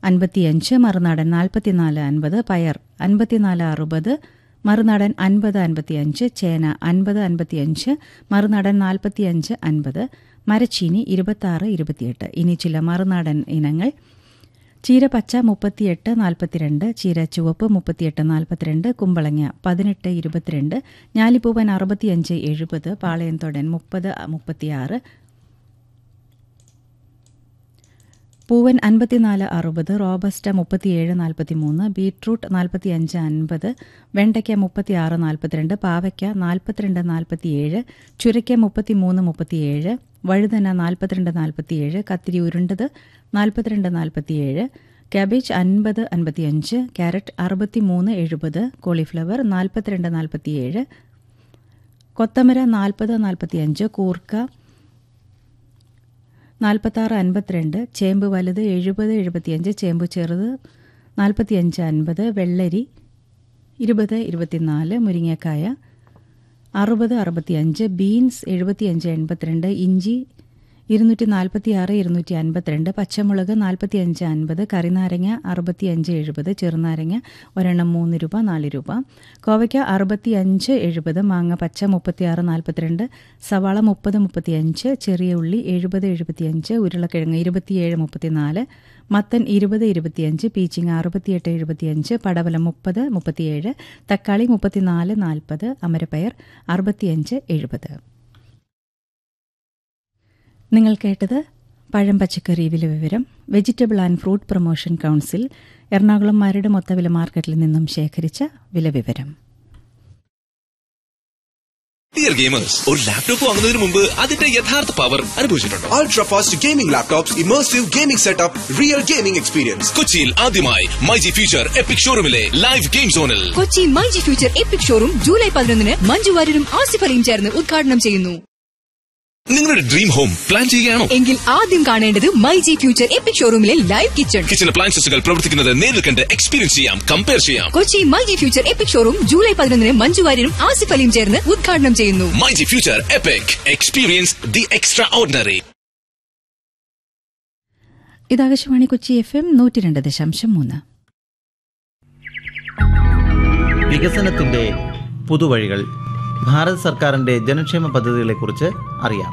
അൻപത്തിയഞ്ച് മറുനാടൻ നാൽപ്പത്തിനാല് അൻപത് പയർ അൻപത്തിനാല് അറുപത് മറുനാടൻ അൻപത് അൻപത്തിയഞ്ച് ചേന അൻപത് അൻപത്തിയഞ്ച് മറുനാടൻ നാൽപ്പത്തിയഞ്ച് അൻപത് മരച്ചീനി ഇരുപത്താറ് ഇരുപത്തിയെട്ട് ഇനി ചില മറുനാടൻ ഇനങ്ങൾ ചീര പച്ച മുപ്പത്തിയെട്ട് നാൽപ്പത്തിരണ്ട് ചീര ചുവപ്പ് മുപ്പത്തിയെട്ട് നാൽപ്പത്തിരണ്ട് കുമ്പളങ്ങ പതിനെട്ട് ഇരുപത്തിരണ്ട് ഞാലിപ്പൂവൻ അറുപത്തിയഞ്ച് എഴുപത് പാളയംതൊടൻ മുപ്പത് മുപ്പത്തിയാറ് പൂവൻ അൻപത്തിനാല് അറുപത് റോബസ്റ്റ മുപ്പത്തിയേഴ് നാൽപ്പത്തിമൂന്ന് ബീട്രൂട്ട് നാൽപ്പത്തിയഞ്ച് അൻപത് വെണ്ടയ്ക്ക മുപ്പത്തിയാറ് നാൽപ്പത്തിരണ്ട് പാവയ്ക്ക നാൽപ്പത്തിരണ്ട് നാൽപ്പത്തിയേഴ് ചുരയ്ക്ക മുപ്പത്തിമൂന്ന് മുപ്പത്തിയേഴ് വഴുതന നാൽപ്പത്തിരണ്ട് നാൽപ്പത്തിയേഴ് കത്തിരി ഉരുണ്ടത് നാൽപ്പത്തിരണ്ട് നാൽപ്പത്തിയേഴ് കാബേജ് അൻപത് അൻപത്തിയഞ്ച് ക്യാരറ്റ് അറുപത്തിമൂന്ന് എഴുപത് കോളിഫ്ലവർ നാൽപ്പത്തിരണ്ട് നാൽപ്പത്തിയേഴ് കൊത്തമര നാൽപ്പത് നാൽപ്പത്തിയഞ്ച് കൂർക്ക നാൽപ്പത്താറ് അൻപത്തിരണ്ട് ചേമ്പ് വലുത് എഴുപത് എഴുപത്തിയഞ്ച് ചേമ്പ് ചെറുത് നാൽപ്പത്തിയഞ്ച് അൻപത് വെള്ളരി ഇരുപത് ഇരുപത്തിനാല് മുരിങ്ങക്കായ അറുപത് അറുപത്തിയഞ്ച് ബീൻസ് എഴുപത്തിയഞ്ച് എൺപത്തിരണ്ട് ഇഞ്ചി ഇരുന്നൂറ്റി നാൽപ്പത്തിയാറ് ഇരുന്നൂറ്റി അൻപത്തിരണ്ട് പച്ചമുളക് നാൽപ്പത്തിയഞ്ച് അൻപത് കറിനാരങ്ങ അറുപത്തിയഞ്ച് എഴുപത് ചെറുനാരങ്ങ ഒരെണ്ണം മൂന്ന് രൂപ നാല് രൂപ കോവയ്ക്ക അറുപത്തിയഞ്ച് എഴുപത് മാങ്ങ പച്ച മുപ്പത്തിയാറ് നാൽപ്പത്തിരണ്ട് സവാള മുപ്പത് മുപ്പത്തിയഞ്ച് ചെറിയ ഉള്ളി എഴുപത് എഴുപത്തിയഞ്ച് ഉരുളക്കിഴങ്ങ് ഇരുപത്തിയേഴ് മുപ്പത്തിനാല് മത്തൻ ഇരുപത് ഇരുപത്തിയഞ്ച് പീച്ചിങ്ങ അറുപത്തിയെട്ട് എഴുപത്തിയഞ്ച് പടവലം മുപ്പത് മുപ്പത്തിയേഴ് തക്കാളി മുപ്പത്തിനാല് നാൽപ്പത് അമരപ്പയർ അറുപത്തിയഞ്ച് എഴുപത് നിങ്ങൾ കേട്ടത് പഴം പച്ചക്കറി വില വിവരം vegetable and fruit promotion council Ernakulam Maradu മൊത്തവില മാർക്കറ്റിൽ നിന്നും ശേഖരിച്ച വില വിവരം ഡിയർ ഗെയിമേഴ്സ് ഒരു ലാപ്ടോപ്പ് വാങ്ങുന്നതിന് മുമ്പ് അതിന്റെ യഥാർത്ഥ പവർ അനുഭവിച്ചിട്ടുണ്ടോ Ultra fast gaming laptops, immersive gaming setup, real gaming experience. കൊച്ചിയിൽ ആദ്യമായി മൈജി ഫ്യൂച്ചർ എപ്പിക് ഷോറൂമിലെ ലൈവ് ഗെയിം സോണിൽ Kochi myG future epic showroom July പതിനൊന്നിന് മഞ്ജു വാര്യരും ആസിഫ് അലിയും ചേർന്ന് ഉദ്ഘാടനം ചെയ്യുന്നു നിങ്ങളുടെ ഡ്രീം ഹോം പ്ലാൻ ചെയ്യുകയാണോ എങ്കിൽ ആദ്യം കാണേണ്ടത് മൈജി ഫ്യൂച്ചർ എപ്പിക് ഷോറൂമിലെ ലൈവ് കിച്ചൺ കിച്ചൺ അപ്ലയൻസസുകൾ പ്രവർത്തിക്കുന്നത് നേരിൽ കണ്ട് എക്സ്പീരിയൻസ് ചെയ്യാം കമ്പയർ ചെയ്യാം Kochi myG future epic showroom July പതിനൊന്നിന് മഞ്ജു വാര്യരും ആസിഫ് അലിയും ചേർന്ന് ഉദ്ഘാടനം ചെയ്യുന്നു myG future epic experience the extraordinary ഇത് ആകാശവാണി കൊച്ചി എഫ് എം നൂറ്റി രണ്ട് ദശാംശം മൂന്ന് വികസനത്തിന്റെ പുതുവഴികൾ ഭാരത് സർക്കാരിന്റെ ജനക്ഷേമ പദ്ധതികളെക്കുറിച്ച് അറിയാം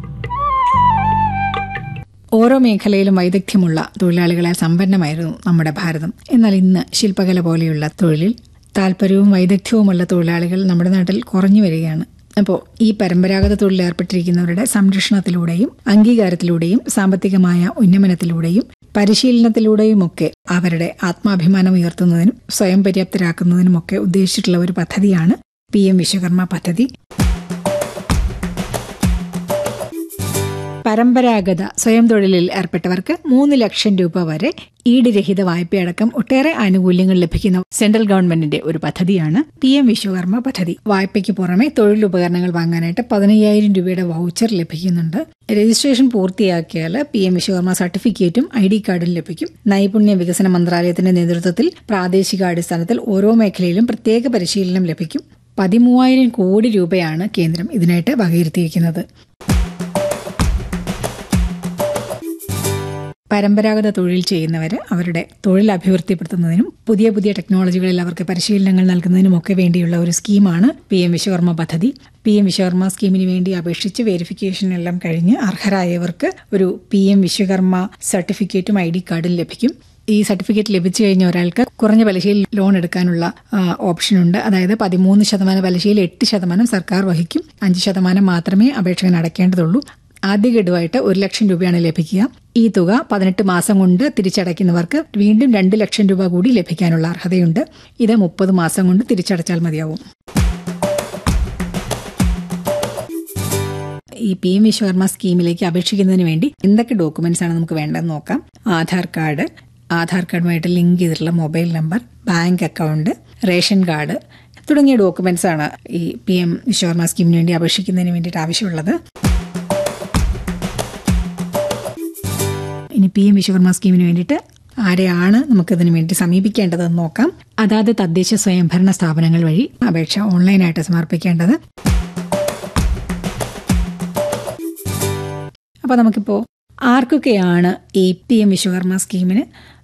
ഓരോ മേഖലയിലും വൈദഗ്ധ്യമുള്ള തൊഴിലാളികളാൽ സമ്പന്നമായിരുന്നു നമ്മുടെ ഭാരതം എന്നാൽ ഇന്ന് ശില്പകല പോലെയുള്ള തൊഴിലിൽ താല്പര്യവും വൈദഗ്ധ്യവുമുള്ള തൊഴിലാളികൾ നമ്മുടെ നാട്ടിൽ കുറഞ്ഞു വരികയാണ് അപ്പോൾ ഈ പരമ്പരാഗത തൊഴിലിൽ ഏർപ്പെട്ടിരിക്കുന്നവരുടെ സംരക്ഷണത്തിലൂടെയും അംഗീകാരത്തിലൂടെയും സാമ്പത്തികമായ ഉന്നമനത്തിലൂടെയും പരിശീലനത്തിലൂടെയുമൊക്കെ അവരുടെ ആത്മാഭിമാനം ഉയർത്തുന്നതിനും സ്വയം പര്യാപ്തരാക്കുന്നതിനുമൊക്കെ ഉദ്ദേശിച്ചിട്ടുള്ള ഒരു പദ്ധതിയാണ് പി എം വിശ്വകർമ്മ പദ്ധതി പരമ്പരാഗത സ്വയം തൊഴിലിൽ ഏർപ്പെട്ടവർക്ക് മൂന്ന് ലക്ഷം രൂപ വരെ ഈടുരഹിത വായ്പയടക്കം ഒട്ടേറെ ആനുകൂല്യങ്ങൾ ലഭിക്കുന്ന സെൻട്രൽ ഗവൺമെന്റിന്റെ ഒരു പദ്ധതിയാണ് പി എം വിശ്വകർമ്മ പദ്ധതി വായ്പയ്ക്ക് പുറമെ തൊഴിലുപകരണങ്ങൾ വാങ്ങാനായിട്ട് പതിനയ്യായിരം രൂപയുടെ വൗച്ചർ ലഭിക്കുന്നുണ്ട് രജിസ്ട്രേഷൻ പൂർത്തിയാക്കിയാൽ പി എം വിശ്വകർമ്മ സർട്ടിഫിക്കറ്റും ഐ ഡി കാർഡും ലഭിക്കും നൈപുണ്യ വികസന മന്ത്രാലയത്തിന്റെ നേതൃത്വത്തിൽ പ്രാദേശിക അടിസ്ഥാനത്തിൽ ഓരോ മേഖലയിലും പ്രത്യേക പരിശീലനം ലഭിക്കും പതിമൂവായിരം കോടി രൂപയാണ് കേന്ദ്രം ഇതിനായിട്ട് വകയിരുത്തിയിരിക്കുന്നത് പരമ്പരാഗത തൊഴിൽ ചെയ്യുന്നവർ അവരുടെ തൊഴിൽ അഭിവൃദ്ധിപ്പെടുത്തുന്നതിനും പുതിയ പുതിയ ടെക്നോളജികളിൽ അവർക്ക് പരിശീലനങ്ങൾ നൽകുന്നതിനുമൊക്കെ വേണ്ടിയുള്ള ഒരു സ്കീമാണ് പി എം വിശ്വകർമ്മ പദ്ധതി പി എം വിശ്വകർമ്മ സ്കീമിന് വേണ്ടി അപേക്ഷിച്ച് വെരിഫിക്കേഷൻ എല്ലാം കഴിഞ്ഞ് അർഹരായവർക്ക് ഒരു പി എം വിശ്വകർമ്മ സർട്ടിഫിക്കറ്റും ഐ ഡി കാർഡും ലഭിക്കും ഈ സർട്ടിഫിക്കറ്റ് ലഭിച്ചു കഴിഞ്ഞ ഒരാൾക്ക് കുറഞ്ഞ പലിശയിൽ ലോൺ എടുക്കാനുള്ള ഓപ്ഷൻ ഉണ്ട് അതായത് പതിമൂന്ന് ശതമാനം പലിശയിൽ എട്ട് ശതമാനം സർക്കാർ വഹിക്കും അഞ്ച് ശതമാനം മാത്രമേ അപേക്ഷകൻ അടയ്ക്കേണ്ടതുള്ളൂ ആദ്യ ഗഡുവായിട്ട് ഒരു ലക്ഷം രൂപയാണ് ലഭിക്കുക ഈ തുക പതിനെട്ട് മാസം കൊണ്ട് തിരിച്ചടയ്ക്കുന്നവർക്ക് വീണ്ടും രണ്ട് ലക്ഷം രൂപ കൂടി ലഭിക്കാനുള്ള അർഹതയുണ്ട് ഇത് മുപ്പത് മാസം കൊണ്ട് തിരിച്ചടച്ചാൽ മതിയാവും ഈ പി എം വിശ്വകർമ്മ സ്കീമിലേക്ക് അപേക്ഷിക്കുന്നതിന് വേണ്ടി എന്തൊക്കെ ഡോക്യുമെന്റ്സ് ആണ് നമുക്ക് വേണ്ടതെന്ന് നോക്കാം ആധാർ കാർഡ് ആധാർ കാർഡുമായിട്ട് ലിങ്ക് ചെയ്തിട്ടുള്ള mobile number bank account ration card തുടങ്ങിയ ഡോക്യുമെന്റ്സ് ആണ് ഈ പി എം വിശ്വകർമ്മ സ്കീമിന് വേണ്ടി അപേക്ഷിക്കുന്നതിന് വേണ്ടിയിട്ട് ആവശ്യമുള്ളത് ഇനി പി എം വിശ്വകർമ്മ സ്കീമിന് വേണ്ടിയിട്ട് ആരെയാണ് നമുക്കിതിനു വേണ്ടി സമീപിക്കേണ്ടതെന്ന് നോക്കാം അതാത് തദ്ദേശ സ്വയംഭരണ സ്ഥാപനങ്ങൾ വഴി അപേക്ഷ ഓൺലൈനായിട്ട് സമർപ്പിക്കേണ്ടത് അപ്പോൾ നമുക്കിപ്പോൾ ആർക്കൊക്കെയാണ് ഈ പി എം വിശ്വകർമ്മ സ്കീമിന്